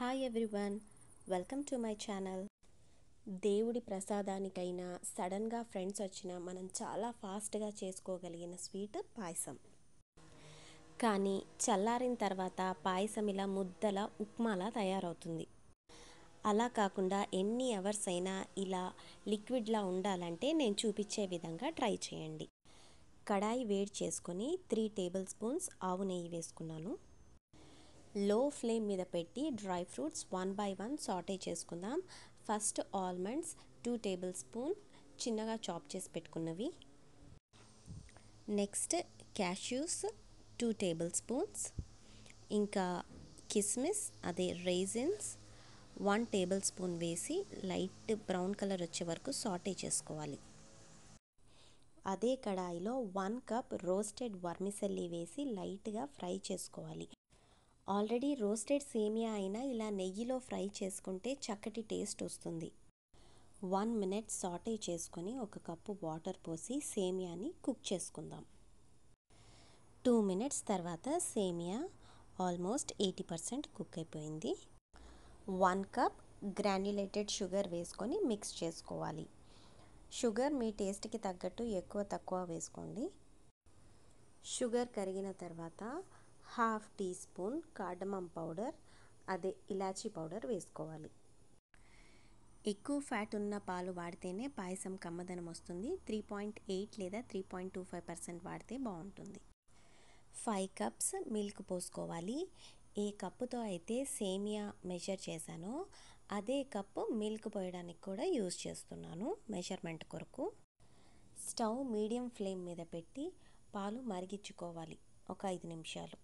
hi everyone welcome to my channel దేవుడి ప్రసాదానికైనా సడన్గా ఫ్రెండ్స్ వచ్చినా మనం చాలా ఫాస్ట్గా చేసుకోగలిగిన స్వీట్ పాయసం కానీ చల్లారిన తర్వాత పాయసం ఇలా ముద్దల ఉప్మాలా తయారవుతుంది అలా కాకుండా ఎన్ని అవర్స్ అయినా ఇలా లిక్విడ్లా ఉండాలంటే నేను చూపించే విధంగా ట్రై చేయండి కడాయి వేడి చేసుకొని త్రీ టేబుల్ స్పూన్స్ ఆవు నెయ్యి వేసుకున్నాను లో ఫ్లేమ్ మీద పెట్టి dry fruits one by one sauté చేసుకుందాం first almonds two tablespoon చిన్నగా చాప్ చేసి పెట్టుకున్నవి next cashews two tablespoons ఇంకా కిస్మిస్ అదే రైజిన్స్ వన్ టేబుల్ స్పూన్ వేసి లైట్ బ్రౌన్ కలర్ వచ్చే వరకు సాటే చేసుకోవాలి అదే కడాయిలో వన్ కప్ రోస్టెడ్ వర్మిసెల్లి వేసి లైట్గా ఫ్రై చేసుకోవాలి ఆల్రెడీ రోస్టెడ్ సేమియా అయినా ఇలా నెయ్యిలో ఫ్రై చేసుకుంటే చక్కటి టేస్ట్ వస్తుంది వన్ మినిట్ సాటే చేసుకొని ఒక కప్పు వాటర్ పోసి సేమియాని కుక్ చేసుకుందాం టూ మినిట్స్ తర్వాత సేమియా ఆల్మోస్ట్ ఎయిటీ పర్సెంట్ కుక్ అయిపోయింది వన్ కప్ గ్రాన్యులేటెడ్ షుగర్ వేసుకొని మిక్స్ చేసుకోవాలి షుగర్ మీ టేస్ట్కి తగ్గట్టు ఎక్కువ తక్కువ వేసుకోండి షుగర్ కరిగిన తర్వాత half teaspoon cardamom powder అదే ఇలాచీ పౌడర్ వేసుకోవాలి ఎక్కువ ఫ్యాట్ ఉన్న పాలు వాడితేనే పాయసం కమ్మదనం వస్తుంది త్రీ పాయింట్ ఎయిట్ లేదా three point two five percent వాడితే బాగుంటుంది ఫైవ్ కప్స్ మిల్క్ పోసుకోవాలి ఏ కప్పుతో అయితే సేమియా మెజర్ చేశానో అదే కప్పు మిల్క్ పోయడానికి కూడా యూజ్ చేస్తున్నాను మెజర్మెంట్ కొరకు స్టవ్ మీడియం ఫ్లేమ్ మీద పెట్టి పాలు మరిగించుకోవాలి ఒక ఐదు నిమిషాలు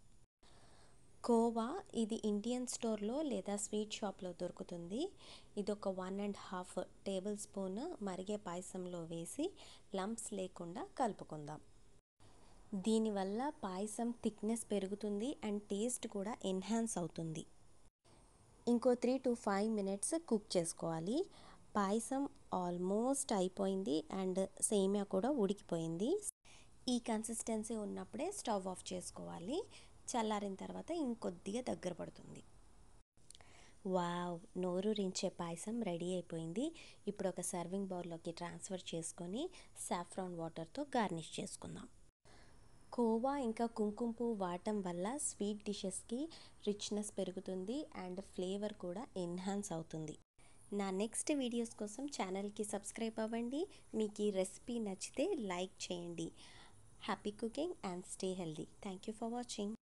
కోవా ఇది ఇండియన్ స్టోర్లో లేదా స్వీట్ షాప్లో దొరుకుతుంది ఇది ఒక one and half tablespoon మరిగే పాయసంలో వేసి లంప్స్ లేకుండా కలుపుకుందాం దీనివల్ల పాయసం థిక్నెస్ పెరుగుతుంది అండ్ టేస్ట్ కూడా ఎన్హాన్స్ అవుతుంది ఇంకో three to five minutes cook చేసుకోవాలి పాయసం ఆల్మోస్ట్ అయిపోయింది అండ్ సేమియా కూడా ఉడికిపోయింది ఈ కన్సిస్టెన్సీ ఉన్నప్పుడే స్టవ్ ఆఫ్ చేసుకోవాలి చల్లారిన తర్వాత ఇంకొద్దిగా దగ్గర పడుతుంది వావ్ నోరూరించే పాయసం రెడీ అయిపోయింది ఇప్పుడు ఒక సర్వింగ్ బౌల్లోకి ట్రాన్స్ఫర్ చేసుకొని సాఫ్రాన్ వాటర్తో గార్నిష్ చేసుకుందాం కోవా ఇంకా కుంకుమ పువ్వు వాడటం వల్ల స్వీట్ డిషెస్కి రిచ్నెస్ పెరుగుతుంది అండ్ ఫ్లేవర్ కూడా ఎన్హాన్స్ అవుతుంది నా నెక్స్ట్ వీడియోస్ కోసం ఛానల్కి సబ్స్క్రైబ్ అవ్వండి మీకు ఈ రెసిపీ నచ్చితే లైక్ చేయండి happy cooking and stay healthy thank you for watching